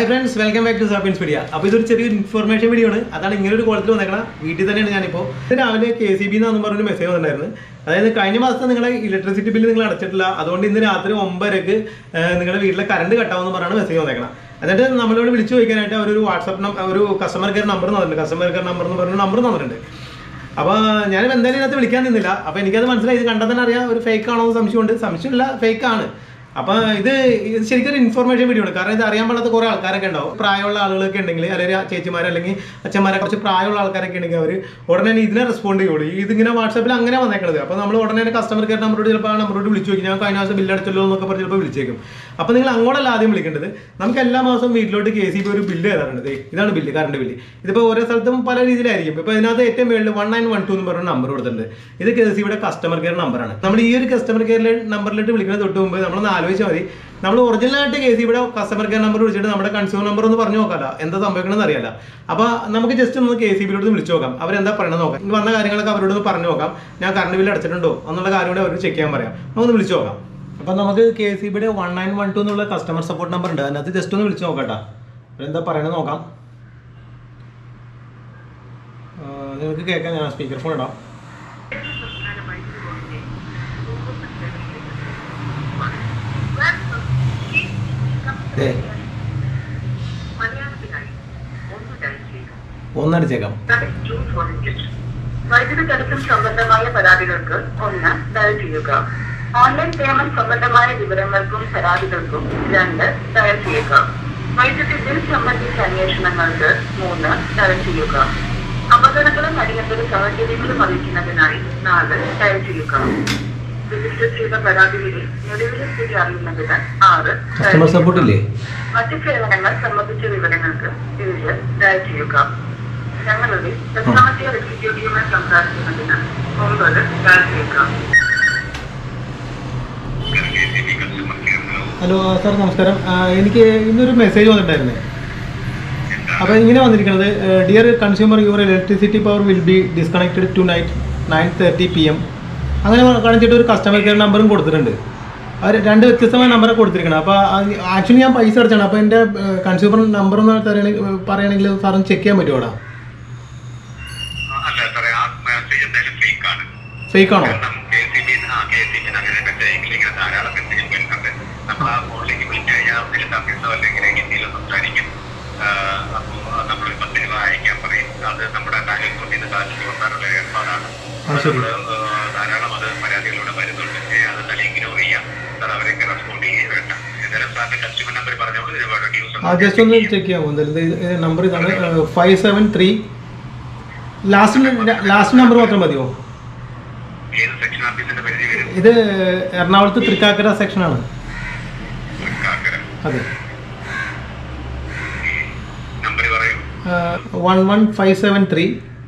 Hi friends welcome back to Sapiens Media അപ്പോൾ ഇതൊരു ചെറിയൊരു ഇൻഫർമേഷൻ വീഡിയോ ആണ് അതാണ് ഇങ്ങനെ ഒരു കോളത്തിൽ വന്നേക്കണ വീട്ടിൽ തന്നെയാണ് ഞാനിപ്പോൾ ഇത് രാവിലെ കെ സി ബി എന്നാന്ന് പറഞ്ഞൊരു മെസ്സേജ് വന്നിട്ടുണ്ടായിരുന്നു അതായത് കഴിഞ്ഞ മാസത്തെ നിങ്ങളെ ഇലക്ട്രിസിറ്റി ബില്ല് നിങ്ങൾ അടച്ചിട്ടില്ല അതുകൊണ്ട് ഇന്ന് രാത്രി ഒമ്പതരക്ക് ഏഹ്, നിങ്ങളുടെ വീട്ടിലെ കറണ്ട് കട്ടാവുമെന്ന് പറഞ്ഞാണ് മെസ്സേജ് വന്നേക്കണം എന്നിട്ട് നമ്മളോട് വിളിച്ചു ചോദിക്കാനായിട്ട് അവരൊരു വാട്സാപ്പ് ഒരു കസ്റ്റമർ കെയർ നമ്പർ തന്നിട്ടുണ്ട് കസ്റ്റമർ കെയർ നമ്പർ എന്ന് പറഞ്ഞ നമ്പർ തന്നിട്ടുണ്ട് അപ്പോൾ ഞാൻ എന്തായാലും ഇതിനകത്ത് വിളിക്കാൻ നിന്നില്ല അപ്പോൾ എനിക്കത് മനസ്സിലായി ഇത് കണ്ടാൽ തന്നെ അറിയാം ഒരു ഫേക്ക് ആണോ എന്ന് സംശയമുണ്ട് സംശയമില്ല ഫേക്ക് ആണ് അപ്പൊ ഇത് ഇത് ശരിക്കും ഒരു ഇൻഫർമേഷൻ വീഡിയോ ആണ് കാരണം ഇത് അറിയാൻ പാടാത്ത കുറെ ആൾക്കാരൊക്കെ ഉണ്ടാവും പ്രായമുള്ള ആളുകളൊക്കെ ഉണ്ടെങ്കിൽ അല്ലെങ്കിൽ ചേച്ചിമാർ അല്ലെങ്കിൽ അച്ഛന്മാരെ കുറച്ച് പ്രായമുള്ള ആൾക്കാരൊക്കെ ഉണ്ടെങ്കിൽ അവർ ഉടനെ തന്നെ ഇതിനെ റെസ്പോണ്ട് ചെയ്യുള്ളൂ ഇതിങ്ങനെ വാട്സാപ്പിൽ അങ്ങനെ വന്നേക്കണത് അപ്പോൾ നമ്മൾ ഉടനെ കസ്റ്റമർ കെയർ നമ്പറോട് ചിലപ്പോൾ ആ നമ്പറോട് വിളിച്ചു നോക്കി ഞാൻ കഴിഞ്ഞ മാസം ബില്ല് അടച്ചല്ലോ എന്നൊക്കെ പറഞ്ഞ് ചിലപ്പോൾ വിളിച്ചേക്കും അപ്പോൾ നിങ്ങൾ അങ്ങോട്ടല്ല ആദ്യം വിളിക്കേണ്ടത് നമുക്ക് എല്ലാ മാസവും വീട്ടിലോട്ട് കെ സി ബി ഒരു ബില്ല് തരാറുണ്ട് ദേ, ഇതാണ് ബില്ല് കറണ്ട് ബില്ല് ഇതിപ്പോൾ ഓരോ സ്ഥലത്തും പല രീതിയിലായിരിക്കും ഇപ്പോൾ ഇതിനകത്ത് ഏറ്റവും മേളിൽ വൺ നയൻ വൺ ടു എന്ന് പറഞ്ഞ നമ്പർ കൊടുത്തിട്ടുണ്ട് ഇത് കെ സി ബിയുടെ കസ്റ്റമർ കെയർ നമ്പറാണ് നമ്മൾ ഈ ഒരു കസ്റ്റമർ കെയർ നമ്പറിലിട്ട് വിളിക്കുന്നത് തൊട്ട് മുമ്പ് നമ്മളൊന്ന് ആലോചിച്ചാൽ മതി നമ്മൾ ഒറിജിനലായിട്ട് കെ സി ബിയുടെ കസ്റ്റമർ കെയർ നമ്പർ വിളിച്ചിട്ട് നമ്മുടെ കൺസ്യൂമർ നമ്പർ ഒന്ന് പറഞ്ഞു നോക്കാമല്ലോ എന്താ സംഭവിക്കണമെന്ന് അറിയാലോ അപ്പോൾ നമുക്ക് ജസ്റ്റ് ഒന്ന് കെ സി ബിയിലോട്ട് വിളിച്ചു നോക്കാം അവരെന്താ പറയണത് നോക്കാം ഇനി വന്ന കാര്യങ്ങളൊക്കെ അവരോട് ഒന്ന് പറഞ്ഞു നോക്കാം ഞാൻ കറണ്ട് ബില്ല് അടച്ചിട്ടുണ്ടോ എന്നുള്ള കാര്യം കൂടെ അവരോട് ചെക്ക് ചെയ്യാൻ പറയാം നമുക്കൊന്ന് വിളിച്ചു നോക്കാം അപ്പം നമുക്ക് കെ സി ബിയുടെ വൺ നയൻ വൺ ടു എന്നുള്ള കസ്റ്റമർ സപ്പോർട്ട് നമ്പർ ഉണ്ട് അതിനകത്ത് ജസ്റ്റ് ഒന്ന് വിളിച്ചു നോക്കട്ടാ അവരെന്താ പറയണത് നോക്കാം ആ, നിങ്ങൾക്ക് കേൾക്കാം ഞാൻ സ്പീക്കർ ഫോൺ ഇടാം ദേ, മലയാളത്തിനായി ഒന്ന് ഡയൽ ചെയ്യുക ഒന്നടിച്ചേക്കാം ടു ഫോർ വൈദ്യുതി തടസ്സം സംബന്ധമായ പരാതികൾക്ക് ഒന്ന് ഡയൽ ചെയ്യുക ഓൺലൈൻ പേയ്മെന്റ് സംബന്ധമായ വിവരങ്ങൾക്കും പരാതികൾക്കും രണ്ട് ഡയൽ ചെയ്യുക വൈദ്യുതി ബിൽ സംബന്ധിച്ച അന്വേഷണങ്ങൾക്ക് മൂന്ന് ഡയൽ ചെയ്യുക അപകടങ്ങളും അടിയന്തര സാഹചര്യങ്ങളും അറിയിക്കുന്നതിനായി നാല് ഡയൽ ചെയ്യുക രജിസ്റ്റർ ചെയ്ത പരാതികളിൽ നിലവിലെ സ്ഥിതി അറിയുന്നതിന് ആറ് dial കസ്റ്റമർ സപ്പോർട്ട് ഇല്ലേ മറ്റ് സേവനങ്ങൾ സംബന്ധിച്ച വിവരങ്ങൾക്ക് ഏഴ് ഡയൽ ചെയ്യുക ഞങ്ങളുടെ കസ്റ്റമർ എക്സിക്യൂട്ടീവുമായി സംസാരിക്കുന്നതിന് ഒമ്പത് ഡയൽ ചെയ്യുക ഹലോ സാർ നമസ്കാരം ആ, എനിക്ക് ഇന്നൊരു മെസ്സേജ് വന്നിട്ടുണ്ടായിരുന്നു അപ്പോൾ ഇങ്ങനെ വന്നിരിക്കുന്നത് dear consumer your electricity power will be disconnected tonight nine thirty P M അങ്ങനെ കാണിച്ചിട്ട് ഒരു കസ്റ്റമർ കെയർ നമ്പറും കൊടുത്തിട്ടുണ്ട് അവർ രണ്ട് വ്യത്യസ്തമായ നമ്പറൊക്കെ കൊടുത്തിരിക്കണം അപ്പോൾ ആക്ച്വലി ഞാൻ പൈസ അടച്ചാണ് അപ്പോൾ എൻ്റെ കൺസ്യൂമർ നമ്പർ എന്ന് തരണമെങ്കിൽ പറയുകയാണെങ്കിൽ സാറൊന്ന് ചെക്ക് ചെയ്യാൻ പറ്റുമോ അല്ല സാറേ ആ മെസ്സേജ് എന്തായാലും ഫേക്ക് ആണ് ഫേക്ക് ആണോ കാരണം കെ സി ബി ആ കെ സി ബി അങ്ങനെ മെസ്സേജ് ഇങ്ങനെ ധാരാളം മെസ്സേജ് വരുന്നുണ്ട് നമ്മൾ ആ ഫോണിലേക്ക് വിളിച്ചു കഴിഞ്ഞാൽ ഒന്നിലും തമിഴ്സോ അല്ലെങ്കിൽ ഹിന്ദിയിലോ സംസാരിക്കും അപ്പോൾ നമ്മൾ പത്ത് രൂപ അയക്കാൻ പറയും അത് നമ്മുടെ ബാങ്ക് അക്കൗണ്ടിൽ നിന്ന് കാശ് കൊടുക്കാനുള്ള ഏർപ്പാടാണ് ആ, ശരി. നമ്മള്, ആ, ധാരാളം അത് പരാതികളിലൂടെ വരുന്നുണ്ട് ഏ, അതെന്തായാലും ഇഗ്നോർ ചെയ്യാം സാർ അവരൊക്കെ റെസ്പോണ്ട് ചെയ്യേ വേണ്ട എന്തായാലും സാറിന്റെ കസ്റ്റമർ നമ്പർ പറഞ്ഞോളൂ ഒരുപാട് ന്യൂസ് ആ ജസ്റ്റ് ഒന്ന് ചെക്ക് ചെയ്യാമോ എന്തായാലും നമ്പർ ഇതാണ് five seven three last last number മാത്രം മതിയോ ഏത് സെക്ഷൻ ഓഫീസിന്റെ പരിധി വരും ഇത് എറണാകുളത്ത് തൃക്കാക്കര സെക്ഷനാണ് കാക്കര അതെ നമ്പർ പറയൂ one one five seven three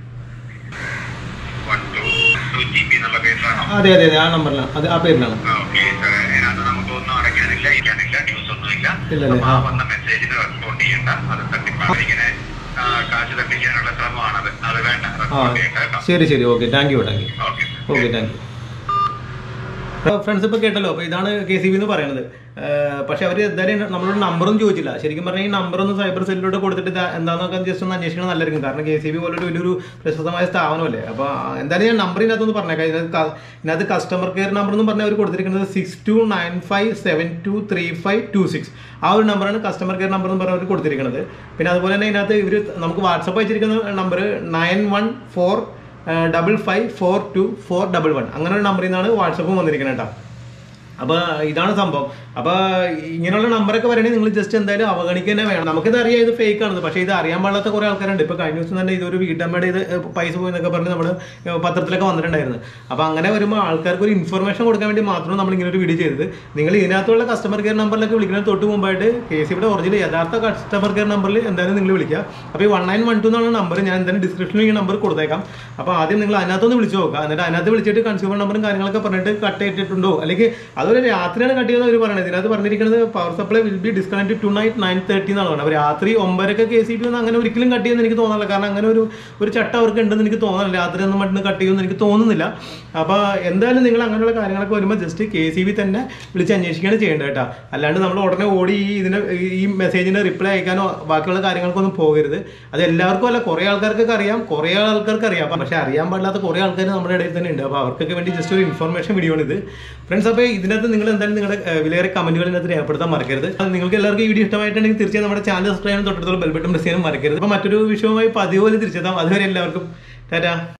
one two two G B എന്നുള്ള പേരിലാണോ അതെ അതെ അതെ ആ നമ്പറിലാണ് അത് ആ പേരിലാണ് ഓക്കെ സാറേ അതിനകത്ത് നമുക്കൊന്നും അടയ്ക്കാനില്ല ഇരിക്കാനില്ല ന്യൂസ് ഒന്നും ഇല്ല ഇല്ലല്ലേ? അപ്പൊ ആ വന്ന മെസ്സേജിന് റെസ്പോണ്ട് ചെയ്യണ്ട അത് തട്ടിപ്പാണ് ഇങ്ങനെ ആ, കാശ് തട്ടിക്കാനുള്ള ശ്രമമാണത് അത് വേണ്ട ആ റെസ്പോണ്ട് ചെയ്യണ്ട കേട്ടോ ശരി ശരി okay thank you thank you okay okay thank you friends ഇപ്പോൾ കേട്ടല്ലോ അപ്പോൾ ഇതാണ് കെ സി ബി എന്ന് പറയുന്നത് ഏഹ് പക്ഷേ അവർ എന്തായാലും നമ്മളോട് നമ്പറും ചോദിച്ചില്ല ശരിക്കും പറഞ്ഞാൽ ഈ നമ്പർ ഒന്ന് സൈബർ സെല്ലിലോട്ട് കൊടുത്തിട്ട് ഇത് എന്താണെന്നൊക്കെ ജസ്റ്റ് ഒന്ന് അന്വേഷിക്കണം നല്ലതായിരിക്കും കാരണം കെ സി ബി പോലൊരു വലിയൊരു പ്രശസ്തമായ സ്ഥാപനമല്ലേ അപ്പോൾ എന്തായാലും ഞാൻ നമ്പർ ഇതിനകത്തൊന്ന് പറഞ്ഞേക്കാം ഇതിനകത്ത് ക- ഇതിനകത്ത് കസ്റ്റമർ കെയർ നമ്പർ എന്ന് പറഞ്ഞാൽ അവർ കൊടുത്തിരിക്കുന്നത് six two nine five seven two three five two six ആ ഒരു നമ്പറാണ് കസ്റ്റമർ കെയർ നമ്പർ എന്ന് പറഞ്ഞാൽ അവർ കൊടുത്തിരിക്കുന്നത് പിന്നെ അതുപോലെ തന്നെ ഇതിനകത്ത് ഇവർ നമുക്ക് വാട്സപ്പ് അയച്ചിരിക്കുന്ന number nine one four double five four two four double one അങ്ങനെ ഒരു നമ്പറിൽ നിന്നാണ് വാട്സപ്പ് വന്നിരിക്കുന്നത് കേട്ടോ അപ്പോൾ ഇതാണ് സംഭവം അപ്പോൾ ഇങ്ങനെയുള്ള നമ്പറൊക്കെ വരണമെങ്കിൽ നിങ്ങൾ ജസ്റ്റ് എന്തായാലും അവഗണിക്കുക തന്നെ വേണം നമുക്കിത് അറിയാം ഇത് ഫേക്ക് ആണെന്ന് പക്ഷേ ഇത് അറിയാൻ പാടാത്ത കുറേ ആൾക്കാരുണ്ട് ഇപ്പോൾ കഴിഞ്ഞ ദിവസം തന്നെ ഇതൊരു വീട്ടമ്മയുടെ ഇത് പൈസ പോയി എന്നൊക്കെ പറഞ്ഞ് നമ്മൾ പത്രത്തിലൊക്കെ വന്നിട്ടുണ്ടായിരുന്നു അപ്പോൾ അങ്ങനെ വരുമ്പോൾ ആൾക്കാർക്ക് ഒരു ഇൻഫർമേഷൻ കൊടുക്കാൻ വേണ്ടി മാത്രമാണ് നമ്മൾ ഇങ്ങനെ ഒരു വീഡിയോ ചെയ്തത് നിങ്ങൾ ഇതിനകത്തുള്ള കസ്റ്റമർ കെയർ നമ്പറിലൊക്കെ വിളിക്കുന്നത് തൊട്ട് മുമ്പായിട്ട് കെ സി ഇവിടെ ഒറിജിനൽ യഥാർത്ഥ കസ്റ്റമർ കെയർ നമ്പറിൽ എന്തായാലും നിങ്ങൾ വിളിക്കുക അപ്പോൾ ഈ വൺ നയൻ വൺ ടു എന്നുള്ള നമ്പർ ഞാൻ എന്തായാലും ഡിസ്ക്രിപ്ഷനിൽ ഈ നമ്പർ കൊടുത്തേക്കാം അപ്പോൾ ആദ്യം നിങ്ങൾ അതിനകത്തൊന്ന് വിളിച്ച് നോക്കുക എന്നിട്ട് അതിനകത്ത് വിളിച്ചിട്ട് കൺസ്യൂമർ നമ്പറും കാര്യങ്ങളൊക്കെ പറഞ്ഞിട്ട് കട്ട് ചെയ്തിട്ടുണ്ടോ അല്ലെങ്കിൽ അതൊരു രാത്രിയാണ് കട്ട് ചെയ്യുന്നത് അവർ പറയുന്നത് ഇതിനകത്ത് പറഞ്ഞിരിക്കുന്നത് power supply will be disconnect tonight nine thirty എന്നാണ് പറഞ്ഞത് അപ്പോൾ രാത്രി ഒമ്പതൊക്കെ കെ സി ബി ഒന്നും അങ്ങനെ ഒരിക്കലും കട്ട് ചെയ്യുമെന്ന് എനിക്ക് തോന്നുന്നില്ല കാരണം അങ്ങനെ ഒരു ഒരു ചട്ടം അവർക്ക് ഉണ്ടെന്ന് എനിക്ക് തോന്നുന്നില്ല രാത്രി ഒന്നും മറ്റൊന്ന് കട്ട് ചെയ്യുമെന്ന് എനിക്ക് തോന്നുന്നില്ല അപ്പോൾ എന്തായാലും നിങ്ങൾ അങ്ങനെയുള്ള കാര്യങ്ങളൊക്കെ വരുമ്പോൾ ജസ്റ്റ് കെ സി ബി തന്നെ വിളിച്ച് അന്വേഷിക്കുകയാണ് ചെയ്യേണ്ടത് കേട്ടോ അല്ലാണ്ട് നമ്മൾ ഉടനെ ഓടി ഈ ഇതിന് ഈ മെസ്സേജിന് റിപ്ലൈ അയക്കാനോ ബാക്കിയുള്ള കാര്യങ്ങൾക്കൊന്നും പോകരുത് അത് എല്ലാവർക്കും അല്ല കുറേ ആൾക്കാർക്കൊക്കെ അറിയാം കുറേ ആൾക്കാർക്ക് അറിയാം അപ്പം പക്ഷേ അറിയാൻ പാടില്ലാത്ത കുറേ ആൾക്കാർ നമ്മുടെ ഇടയിൽ തന്നെ ഉണ്ട് അപ്പോൾ അവർക്കൊക്കെ വേണ്ടി ജസ്റ്റ് ഒരു ഇൻഫർമേഷൻ വീഡിയോ ആണ് ഇത് ഫ്രണ്ട്സ് അപ്പോൾ ഇതിനകത്ത് നിങ്ങൾ എന്തായാലും നിങ്ങളുടെ ഏഹ്, വിലയേറെ കമന്റുകൾ ഇതിനകത്ത് രേഖപ്പെടുത്താൻ മറക്കരുത് അത് നിങ്ങൾക്ക് എല്ലാവർക്കും ഈ വീഡിയോ ഇഷ്ടമായിട്ടുണ്ടെങ്കിൽ തീർച്ചയായും നമ്മുടെ ചാനൽ സബ്സ്ക്രൈബ് ചെയ്യാൻ തൊട്ടടുത്തുള്ള ബെൽബട്ടൺ പ്രസ് ചെയ്യാനും മറക്കരുത് അപ്പോൾ മറ്റൊരു വിഷയവുമായി പതിവ് പോലെ തിരിച്ചെത്താം അതുവരെ എല്ലാവർക്കും ടാറ്റാ